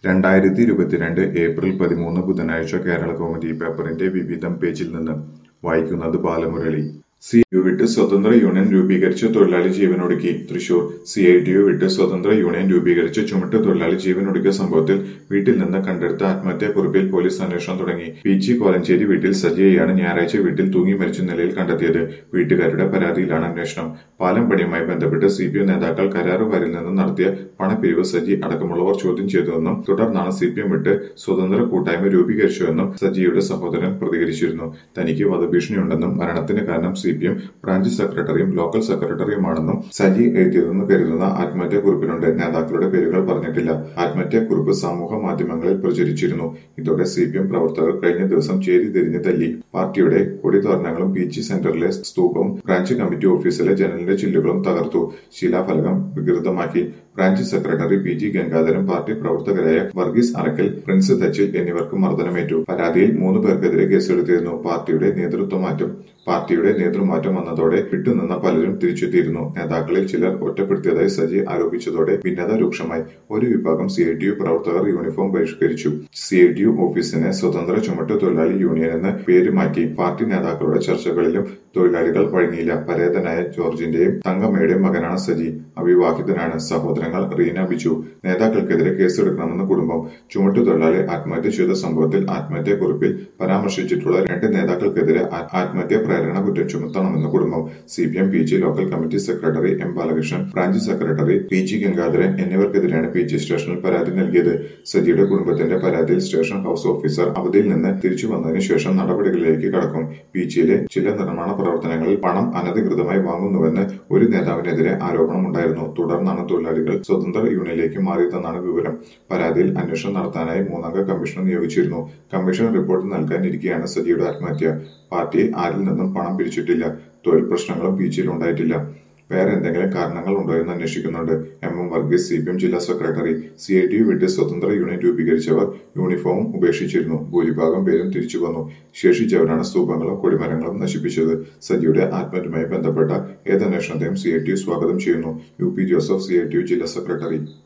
രണ്ടായിരത്തി ഇരുപത്തിരണ്ട് ഏപ്രിൽ പതിമൂന്ന് ബുധനാഴ്ച കേരള കൗമുദി പേപ്പറിന്റെ വിവിധം പേജിൽ നിന്ന് വായിക്കുന്നത് ബാലമുരളി സി യു വിട്ട് സ്വതന്ത്ര യൂണിയൻ രൂപീകരിച്ച് തൊഴിലാളി ജീവനൊടുക്കി Thrissur C I T U വിട്ട് സ്വതന്ത്ര യൂണിയൻ രൂപീകരിച്ച് ചുമട്ട് തൊഴിലാളി ജീവനൊടുക്കിയ സംഭവത്തിൽ വീട്ടിൽ നിന്ന് കണ്ടെടുത്ത ആത്മഹത്യാക്കുറിപ്പിൽ പോലീസ് അന്വേഷണം തുടങ്ങി പി ജി കോലഞ്ചേരി വീട്ടിൽ സജിയെയാണ് ഞായറാഴ്ച വീട്ടിൽ തൂങ്ങി മരിച്ച നിലയിൽ കണ്ടെത്തിയത് വീട്ടുകാരുടെ പരാതിയിലാണ് അന്വേഷണം പാലം പണിയുമായി ബന്ധപ്പെട്ട് സി പി എം നേതാക്കൾ കരാറുകാരിൽ നിന്ന് നടത്തിയ പണപ്പിരിവ് സജി അടക്കമുള്ളവർ ചോദ്യം ചെയ്തുവെന്നും തുടർന്നാണ് സി പി എം വിട്ട് സ്വതന്ത്ര കൂട്ടായ്മ രൂപീകരിച്ചുവെന്നും സജിയുടെ സഹോദരൻ പ്രതികരിച്ചിരുന്നു തനിക്ക് വധഭീഷണിയുണ്ടെന്നും മരണത്തിന് കാരണം സി പി എം ബ്രാഞ്ച് സെക്രട്ടറിയും ലോക്കൽ സെക്രട്ടറിയുമാണെന്നും സജി എഴുതിയതെന്ന് കരുതുന്ന ആത്മഹത്യാക്കുറിപ്പിലുണ്ട് നേതാക്കളുടെ പേരുകൾ പറഞ്ഞിട്ടില്ല ആത്മഹത്യാക്കുറിപ്പ് സമൂഹ മാധ്യമങ്ങളിൽ പ്രചരിച്ചിരുന്നു ഇതോടെ സി പി എം പ്രവർത്തകർ കഴിഞ്ഞ ദിവസം ചേരി തിരിഞ്ഞ് തല്ലി പാർട്ടിയുടെ കൊടിതോരണങ്ങളും പി ജി സെന്ററിലെ സ്തൂപവും ബ്രാഞ്ച് കമ്മിറ്റി ഓഫീസിലെ ജനലിന്റെ ചില്ലുകളും തകർത്തു ശിലാഫലകം വികൃതമാക്കി branch secretary P G Gangadharan party പ്രവർത്തകരായ വർഗീസ് അറക്കൽ പ്രിൻസ് തച്ചിൽ എന്നിവർക്ക് മർദ്ദനമേറ്റു പരാതിയിൽ മൂന്ന് പേർക്കെതിരെ കേസെടുത്തിരുന്നു പാർട്ടിയുടെ നേതൃത്വമാറ്റം പാർട്ടിയുടെ നേതൃമാറ്റം വന്നതോടെ വിട്ടുനിന്ന പലരും തിരിച്ചെത്തിയിരുന്നു നേതാക്കളിൽ ചിലർ ഒറ്റപ്പെടുത്തിയതായി സജി ആരോപിച്ചതോടെ ഭിന്നത രൂക്ഷമായി ഒരു വിഭാഗം സി ഐ ടി യു പ്രവർത്തകർ യൂണിഫോം ബഹിഷ്കരിച്ചു സി ഐ ടി യു ഓഫീസിനെ സ്വതന്ത്ര ചുമട്ട് തൊഴിലാളി യൂണിയൻ എന്ന് പേര് മാറ്റി പാർട്ടി നേതാക്കളുടെ ചർച്ചകളിലും തൊഴിലാളികൾ വഴങ്ങിയില്ല പരേതനായ ജോർജിന്റെയും തങ്കമ്മയുടെയും മകനാണ് സജി അവിവാഹിതനാണ് സഹോദരങ്ങൾ റീന ബിജു നേതാക്കൾക്കെതിരെ കേസെടുക്കണമെന്ന് കുടുംബം ചുമട്ടു തൊഴിലാളി ആത്മഹത്യ ചെയ്ത സംഭവത്തിൽ ആത്മഹത്യാക്കുറിപ്പിൽ പരാമർശിച്ചിട്ടുള്ള രണ്ട് നേതാക്കൾക്കെതിരെ ആ- ആത്മഹത്യാ പ്രേരണ കുറ്റം ചുമത്തണമെന്ന് കുടുംബം C P M P G local committee secretary M Balakrishnan branch secretary P G Gangadharan എന്നിവർക്കെതിരെയാണ് പി ജി സ്റ്റേഷനിൽ പരാതി നൽകിയത് സജിയുടെ കുടുംബത്തിന്റെ പരാതിയിൽ സ്റ്റേഷൻ ഹൌസ് ഓഫീസർ അവധിയിൽ നിന്ന് തിരിച്ചു വന്നതിന് ശേഷം നടപടികളിലേക്ക് കടക്കും പി ജിയിലെ ചില നിർമ്മാണ പ്രവർത്തനങ്ങളിൽ പണം അനധികൃതമായി വാങ്ങുന്നുവെന്ന് ഒരു നേതാവിനെതിരെ ആരോപണമുണ്ടായിരുന്നു തുടർന്നാണ് തൊഴിലാളികൾ സ്വതന്ത്ര യൂണിയനിലേക്ക് മാറിയതെന്നാണ് വിവരം പരാതിയിൽ അന്വേഷണം നടത്താനായി മൂന്നംഗ കമ്മീഷനെ നിയോഗിച്ചിരുന്നു കമ്മീഷൻ റിപ്പോർട്ട് നൽകാനിരിക്കെയാണ് സജിയുടെ ആത്മഹത്യ പാർട്ടി ആരിൽ നിന്നും പണം പിരിച്ചിട്ടില്ല തൊഴിൽ പ്രശ്നങ്ങളും പി ജിയിൽ ഉണ്ടായിട്ടില്ല വേറെ എന്തെങ്കിലും കാരണങ്ങൾ ഉണ്ടോ എന്ന് അന്വേഷിക്കുന്നുണ്ട് M M Varghese C P M ജില്ലാ secretary C I T U വിട്ട് സ്വതന്ത്ര യൂണിയൻ രൂപീകരിച്ചവർ യൂണിഫോമും ഉപേക്ഷിച്ചിരുന്നു ഭൂരിഭാഗം പേരും തിരിച്ചു വന്നു ശേഷിച്ചവരാണ് സ്തൂപങ്ങളും കൊടിമരങ്ങളും നശിപ്പിച്ചത് സജിയുടെ ആത്മഹത്യയുമായി ബന്ധപ്പെട്ട ഏതന്വേഷണത്തെയും സി ഐ ടി യു സ്വാഗതം ചെയ്യുന്നു U P Joseph C I T U ജില്ലാ സെക്രട്ടറി